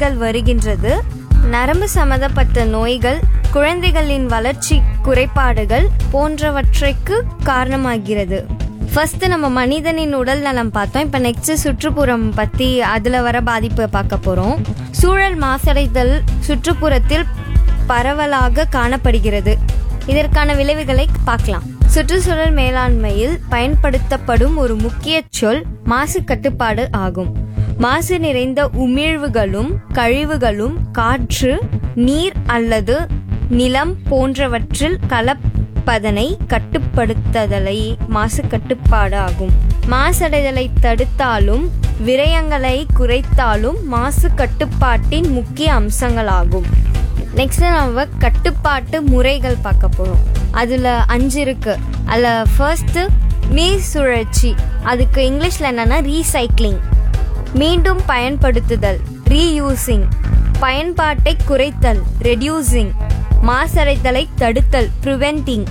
நோய்கள் வருகின்றது நரம்பு சம்பந்தப்பட்ட நோய்கள் குழந்தைகளின் வளர்ச்சி குறைபாடுகள் போன்றவற்றைக்கு காரணமாகிறது ஃபர்ஸ்ட் நம்ம மனிதனின் உடல் நலம் பார்த்தோம் இப்போ நெக்ஸ்ட் சுற்றுப்புறம் பத்தி அதுல வர பாதிப்பை பார்க்க போறோம் சூழல் மாசடைதல் சுற்றுப்புறத்தில் பரவலாக காணப்படுகிறது இதற்கான விளைவுகளை பார்க்கலாம் சுற்றுச்சூழல் மேலாண்மையில் பயன்படுத்தப்படும் ஒரு முக்கிய சொல் மாசு கட்டுப்பாடு ஆகும் மாசு நிறைந்த உமிழ்வுகளும் கழிவுகளும் காற்று நீர் அல்லது நிலம் போன்றவற்றில் கலப்பதனை கட்டுப்படுத்துதலை மாசு கட்டுப்பாடு ஆகும் மாசடைதலை தடுத்தாலும் விரயங்களை குறைத்தாலும் மாசு கட்டுப்பாட்டின் முக்கிய அம்சங்களாகும் நெக்ஸ்ட் நம்ம கட்டுப்பாட்டு முறைகள் பார்க்க போறோம் அதுல அஞ்சு இருக்கு அதுல ஃபர்ஸ்ட் நீர் சுழற்சி அதுக்கு இங்கிலீஷ்ல என்னன்னா ரீசைக்ளிங் மீண்டும் பயன்படுத்துதல் ரீயூசிங் பயன்பாட்டை குறைத்தல் ரெடியூசிங் மாசடைதலை தடுத்தல் ப்ரிவென்டிங்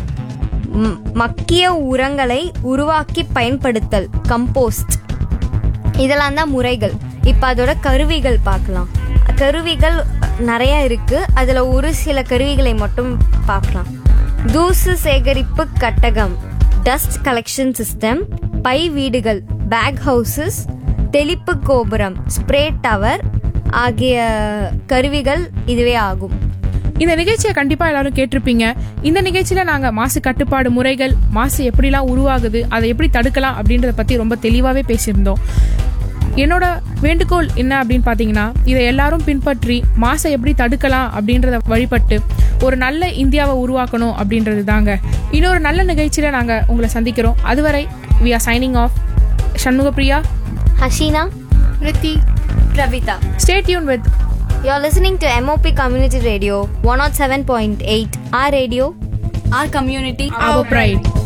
மக்கிய உரங்களை உருவாக்கி பயன்படுத்தல் கம்போஸ்ட் இதெல்லாம் தான் முறைகள் இப்போ அதோட கருவிகள் பார்க்கலாம் கருவிகள் நிறைய இருக்கு அதுல ஒரு சில கருவிகளை மட்டும் பார்க்கலாம் தூசு சேகரிப்பு கட்டகம் டஸ்ட் கலெக்ஷன் சிஸ்டம் பை வீடுகள் பேக் ஹவுசஸ் தெளிப்பு கோபுரம் ஸ்ப்ரே டவர் ஆகிய கருவிகள் இதுவே ஆகும் இந்த நிகழ்ச்சியை கண்டிப்பா எல்லாரும் கேட்டிருப்பீங்க இந்த நிகழ்ச்சியில நாங்க மாசு கட்டுப்பாடு முறைகள் மாசு எப்படிலாம் உருவாகுது அதை எப்படி தடுக்கலாம் அப்படின்றத பத்தி ரொம்ப தெளிவாவே பேசியிருந்தோம் என்னோட வேண்டுகோள் என்ன அப்படின்னு பாத்தீங்கன்னா இதை எல்லாரும் பின்பற்றி மாசை எப்படி தடுக்கலாம் அப்படின்றத வழிபட்டு ஒரு நல்ல இந்தியாவை உருவாக்கணும் அப்படின்றது தாங்க இன்னொரு நல்ல நிகழ்ச்சியில நாங்க உங்களை சந்திக்கிறோம் அதுவரை we are signing off Shanmugapriya Hasheena Riddhi Pravitha stay tuned with You're listening to MOP Community Radio 107.8, our radio, our community. our pride